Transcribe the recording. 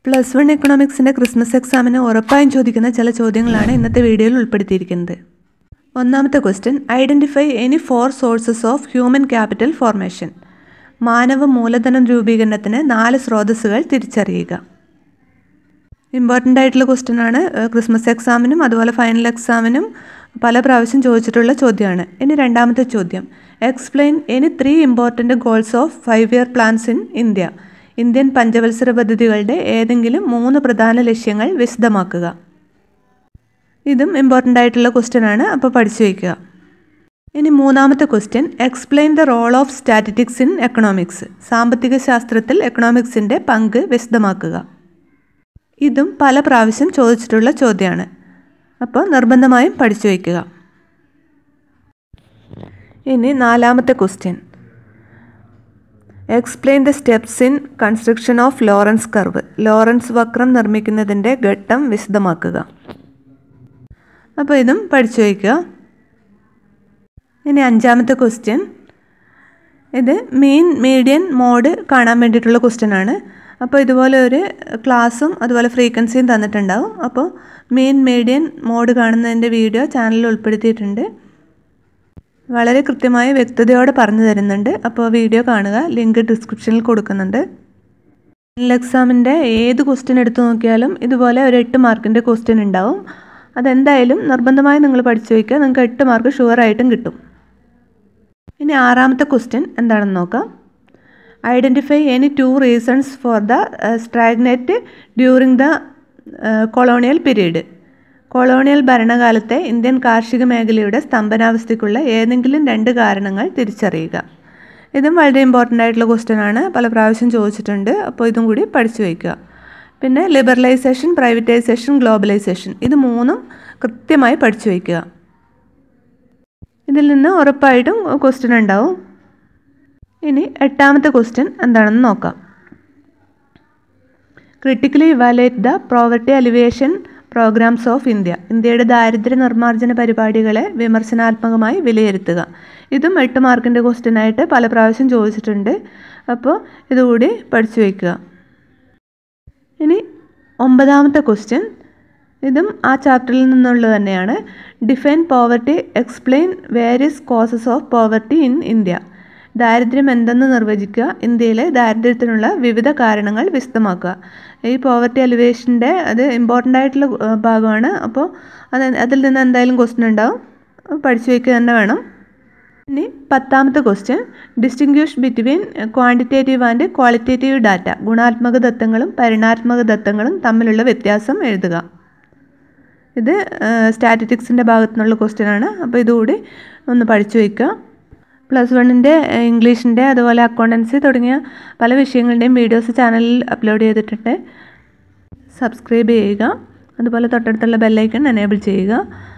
plus one എക്കണോമിക്സിൻ്റെ Christmas എക്സാമിന് ഉറപ്പായും ചോദിക്കുന്ന ചില ചോദ്യങ്ങളാണ് ഇന്നത്തെ വീഡിയോയിൽ ഉൾപ്പെടുത്തിയിരിക്കുന്നത് ഒന്നാമത്തെ question identify any four sources of human capital formation മാനവ മൂലധനം രൂപീകരണത്തിന് നാല് സ്രോതസ്സുകൾ തിരിച്ചറിയുക ഇമ്പോർട്ടൻ്റ് ആയിട്ടുള്ള ക്വസ്റ്റ്യൻ ആണ് ഏഹ് ക്രിസ്മസ് എക്സാമിനും അതുപോലെ ഫൈനൽ എക്സാമിനും പല പ്രാവശ്യം ചോദിച്ചിട്ടുള്ള ചോദ്യമാണ് ഇനി രണ്ടാമത്തെ ചോദ്യം explain any three important goals of five year plans in India Indian പഞ്ചവത്സര പദ്ധതികളുടെ ഏതെങ്കിലും മൂന്ന് പ്രധാന ലക്ഷ്യങ്ങൾ വിശദമാക്കുക ഇതും ഇമ്പോർട്ടൻ്റ് ആയിട്ടുള്ള ക്വസ്റ്റ്യൻ ആണ് അപ്പോൾ പഠിച്ചു വയ്ക്കുക ഇനി മൂന്നാമത്തെ question explain the role of statistics in economics സാമ്പത്തിക ശാസ്ത്രത്തിൽ എക്കണോമിക്സിൻ്റെ പങ്ക് വിശദമാക്കുക ഇതും പല പ്രാവശ്യം ചോദിച്ചിട്ടുള്ള ചോദ്യമാണ് അപ്പോൾ നിർബന്ധമായും പഠിച്ചു വയ്ക്കുക ഇനി നാലാമത്തെ question explain the steps in construction of Lorenz curve Lorenz വക്രം നിർമ്മിക്കുന്നതിൻ്റെ ഘട്ടം വിശദമാക്കുക അപ്പോൾ ഇതും പഠിച്ചു വയ്ക്കുക ഇനി അഞ്ചാമത്തെ ക്വസ്റ്റ്യൻ ഇത് മീൻ മീഡിയൻ മോഡ് കാണാൻ വേണ്ടിയിട്ടുള്ള ക്വസ്റ്റ്യൻ ആണ് അപ്പോൾ ഇതുപോലെ ഒരു ക്ലാസ്സും അതുപോലെ ഫ്രീക്വൻസിയും തന്നിട്ടുണ്ടാവും അപ്പോൾ മീൻ മീഡിയൻ മോഡ് കാണുന്നതിൻ്റെ വീഡിയോ ചാനലിൽ ഉൾപ്പെടുത്തിയിട്ടുണ്ട് വളരെ കൃത്യമായ വ്യക്തതയോടെ പറഞ്ഞു തരുന്നുണ്ട് അപ്പോൾ വീഡിയോ കാണുക ലിങ്ക് ഡിസ്ക്രിപ്ഷനിൽ കൊടുക്കുന്നുണ്ട് ഫൈനൽ എക്സാമിൻ്റെ ഏത് ക്വസ്റ്റ്യൻ എടുത്തു നോക്കിയാലും ഇതുപോലെ ഒരു എട്ട് മാർക്കിൻ്റെ ക്വസ്റ്റ്യൻ ഉണ്ടാവും അതെന്തായാലും നിർബന്ധമായി നിങ്ങൾ പഠിച്ചു വയ്ക്കുക നിങ്ങൾക്ക് എട്ട് മാർക്ക് ഷുവറായിട്ടും കിട്ടും ഇനി ആറാമത്തെ ക്വസ്റ്റ്യൻ എന്താണെന്ന് നോക്കാം identify any two reasons for the stagnant during the colonial period colonial ഭരണകാലത്തെ ഇന്ത്യൻ കാർഷിക മേഖലയുടെ സ്തംഭനാവസ്ഥയ്ക്കുള്ള ഏതെങ്കിലും രണ്ട് കാരണങ്ങൾ തിരിച്ചറിയുക ഇതും വളരെ ഇമ്പോർട്ടൻ്റ് ആയിട്ടുള്ള ക്വസ്റ്റ്യൻ ആണ് പല പ്രാവശ്യം ചോദിച്ചിട്ടുണ്ട് അപ്പോൾ ഇതും കൂടി പഠിച്ചു വയ്ക്കുക പിന്നെ ലിബറലൈസേഷൻ പ്രൈവറ്റൈസേഷൻ ഗ്ലോബലൈസേഷൻ ഇത് മൂന്നും കൃത്യമായി പഠിച്ചു വയ്ക്കുക ഇതിൽ നിന്ന് ഉറപ്പായിട്ടും ക്വസ്റ്റ്യൻ ഉണ്ടാവും ഇനി എട്ടാമത്തെ ക്വസ്റ്റ്യൻ എന്താണെന്ന് നോക്കാം critically evaluate the poverty alleviation programmes of India ഇന്ത്യയുടെ ദാരിദ്ര്യ നിർമ്മാർജ്ജന പരിപാടികളെ വിമർശനാത്മകമായി വിലയിരുത്തുക ഇതും എട്ട് മാർക്കിൻ്റെ ക്വസ്റ്റ്യൻ ആയിട്ട് പല പ്രാവശ്യം ചോദിച്ചിട്ടുണ്ട് അപ്പോൾ ഇതുകൂടി പഠിച്ചു വയ്ക്കുക ഇനി ഒമ്പതാമത്തെ ക്വസ്റ്റ്യൻ ഇതും ആ ചാപ്റ്ററിൽ നിന്നുള്ളത് തന്നെയാണ് define poverty explain various causes of poverty in India ദാരിദ്ര്യം എന്തെന്ന് നിർവചിക്കുക ഇന്ത്യയിലെ ദാരിദ്ര്യത്തിനുള്ള വിവിധ കാരണങ്ങൾ വിശദമാക്കുക ഈ പോവർട്ടി അലിവേഷൻ്റെ അത് ഇമ്പോർട്ടൻ്റ് ആയിട്ടുള്ള ഭാഗമാണ് അപ്പോൾ അത് അതിൽ നിന്ന് എന്തായാലും ക്വസ്റ്റ്യൻ ഉണ്ടാവും പഠിച്ചു വയ്ക്കുക തന്നെ വേണം ഇനി പത്താമത്തെ question distinguish between quantitative and qualitative data ഗുണാത്മക ദത്തങ്ങളും പരിണാത്മക ദത്തങ്ങളും തമ്മിലുള്ള വ്യത്യാസം എഴുതുക ഇത് സ്റ്റാറ്റിറ്റിക്സിൻ്റെ ഭാഗത്തു നിന്നുള്ള ക്വസ്റ്റ്യൻ ആണ് അപ്പോൾ ഇതുകൂടി ഒന്ന് പഠിച്ചു വയ്ക്കുക പ്ലസ് വണ്ണിൻ്റെ ഇംഗ്ലീഷിൻ്റെ അതുപോലെ അക്കൗണ്ടൻസി തുടങ്ങിയ പല വിഷയങ്ങളുടെയും വീഡിയോസ് ചാനലിൽ അപ്ലോഡ് ചെയ്തിട്ടുണ്ട് സബ്സ്ക്രൈബ് ചെയ്യുക അതുപോലെ തൊട്ടടുത്തുള്ള ബെല്ലൈക്കൺ എനേബിൾ ചെയ്യുക